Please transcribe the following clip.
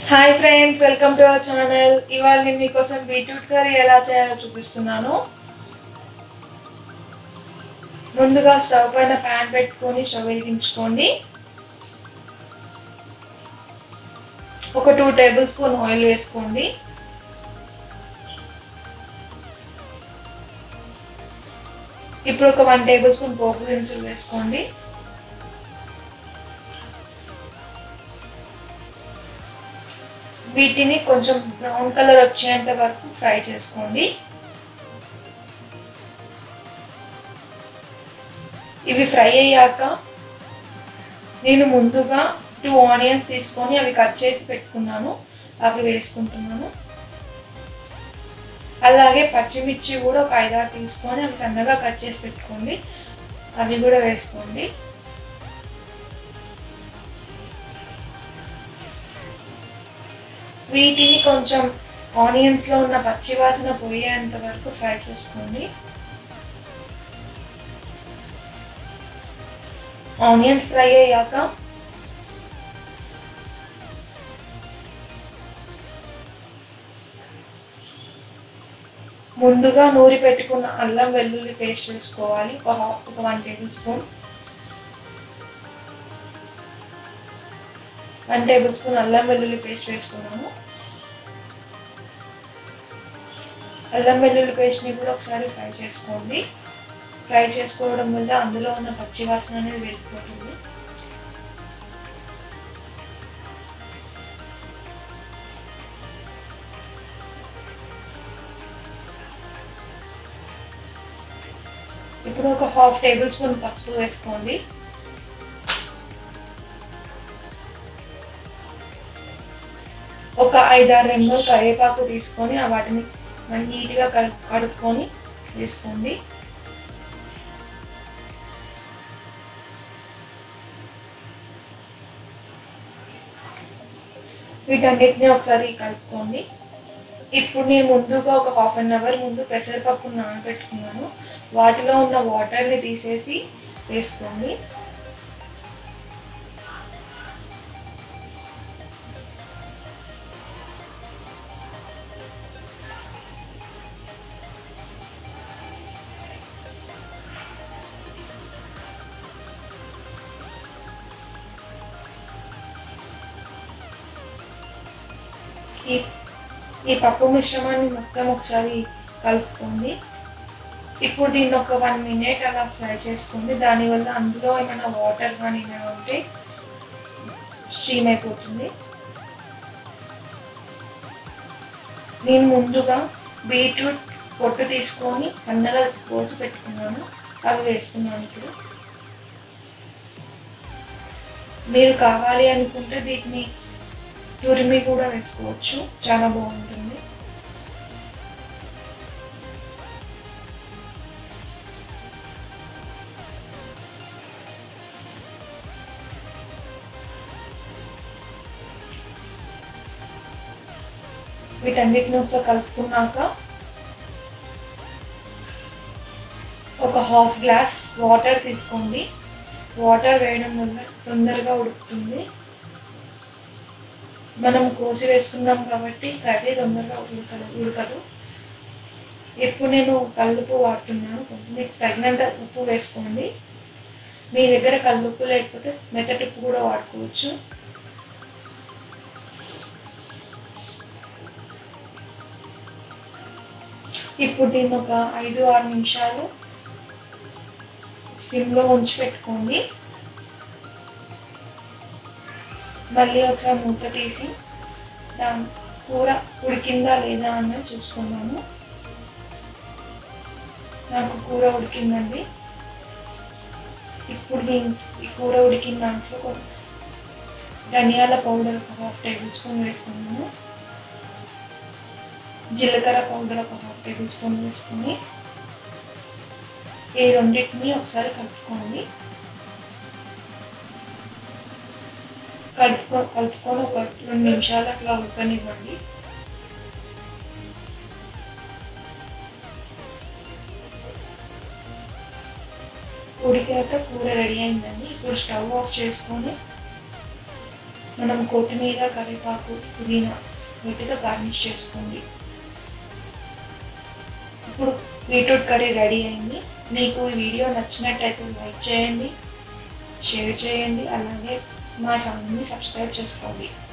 hi friends welcome to our channel ఇవాళ నేను మీకోసం బీట్రూట్ కర్రీ ఎలా చేయాలో చూపిస్తున్నాను ముందుగా స్టవ్ పైన ప్యాన్ పెట్టుకొని స్టవ్ వెలిగించుకోండి ఒక టూ టేబుల్ స్పూన్ ఆయిల్ వేసుకోండి ఇప్పుడు ఒక వన్ టేబుల్ స్పూన్ పోపు దినుసులు వేసుకోండి వీటిని కొంచెం బ్రౌన్ కలర్ వచ్చేంత వరకు ఫ్రై చేసుకోండి ఇవి ఫ్రై అయ్యాక నేను ముందుగా టూ ఆనియన్స్ తీసుకొని అవి కట్ చేసి పెట్టుకున్నాను అవి వేసుకుంటున్నాను అలాగే పచ్చిమిర్చి కూడా ఒక ఐదారు తీసుకొని అవి సన్నగా కట్ చేసి పెట్టుకోండి అవి కూడా వేసుకోండి వీటిని కొంచెం ఆనియన్స్లో ఉన్న పచ్చి వాసన పోయేంత వరకు ఫ్రై చేసుకోండి ఆనియన్స్ ఫ్రై అయ్యాక ముందుగా నూరి పెట్టుకున్న అల్లం వెల్లుల్లి పేస్ట్ వేసుకోవాలి ఒక హాఫ్ ఒక one tablespoon one tablespoon అల్లం వెల్లుల్లి పేస్ట్ వేసుకున్నాము అల్లం వెల్లుల్లి పేస్ట్ని కూడా ఒకసారి ఫ్రై చేసుకోండి ఫ్రై చేసుకోవడం వల్ల అందులో ఉన్న పచ్చి వాసన అనేది వెళ్ళిపోతుంది ఇప్పుడు ఒక హాఫ్ టేబుల్ స్పూన్ పసుపు వేసుకోండి ఒక ఐదారు రెమ్మలు కరివేపాకు తీసుకొని ఆ వాటిని నీట్గా కడు కడుక్కొని వేసుకోండి వీటన్నిటిని ఒకసారి కలుపుకోండి ఇప్పుడు నేను ముందుగా ఒక హాఫ్ అన్ అవర్ ముందు పెసరపప్పు నానబెట్టుకున్నాను వాటిలో ఉన్న వాటర్ని తీసేసి వేసుకోండి ఈ ఈ పప్పు మిశ్రమాన్ని మొత్తం ఒకసారి కలుపుకోండి ఇప్పుడు దీన్ని ఒక వన్ మినిట్ అలా ఫ్రై చేసుకోండి దానివల్ల అందులో ఏమైనా వాటర్ కానీ ఏమైనా ఉంటే స్ట్రీమ్ అయిపోతుంది నేను ముందుగా బీట్రూట్ పొట్టు తీసుకొని సన్నగా కోసి పెట్టుకున్నాను అవి వేస్తున్నాను ఇప్పుడు మీరు కావాలి అనుకుంటే దీన్ని తురిమి కూడా వేసుకోవచ్చు చాలా బాగుంటుంది వీటన్నిటిని ఒకసారి కలుపుకున్నాక ఒక హాఫ్ గ్లాస్ వాటర్ తీసుకోండి వాటర్ వేయడం వల్ల తొందరగా ఉడుకుతుంది మనం కోసి వేసుకున్నాం కాబట్టి కర్రీ తొందరగా ఉడకదు ఉడకదు ఇప్పుడు నేను కల్లుప్పు వాడుతున్నాను మీకు తగినంత ఉప్పు వేసుకోండి మీ దగ్గర కల్లుప్పు లేకపోతే మెత్తటి ఉప్పు కూడా వాడుకోవచ్చు ఇప్పుడు దీన్ని ఒక ఐదు ఆరు నిమిషాలు సిమ్లో ఉంచి పెట్టుకోండి మళ్ళీ ఒకసారి మూత తీసి దాని కూర ఉడికిందా లేదా అన్నది చూసుకున్నాము నాకు కూర ఉడికిందండి ఇప్పుడు దీని ఈ కూర ఉడికిన దాంట్లో ధనియాల పౌడర్ ఒక హాఫ్ టేబుల్ స్పూన్ వేసుకున్నాము జీలకర్ర పౌడర్ ఒక హాఫ్ టేబుల్ స్పూన్ వేసుకొని ఈ రెండింటిని ఒకసారి కలుపుకోండి కలుపుకో కలుపుకొని ఒక రెండు నిమిషాలు అట్లా ఉడకనివ్వండి ఉడికాక కూర రెడీ అయిందండి ఇప్పుడు స్టవ్ ఆఫ్ చేసుకొని మనం కొత్తిమీర కరివేపాకు పుదీనా వీటితో గార్నిష్ చేసుకోండి ఇప్పుడు బీట్రూట్ కర్రీ రెడీ అయింది మీకు ఈ వీడియో నచ్చినట్టయితే లైక్ చేయండి షేర్ చేయండి అలాగే మా ఛానల్ని సబ్స్క్రైబ్ చేసుకోండి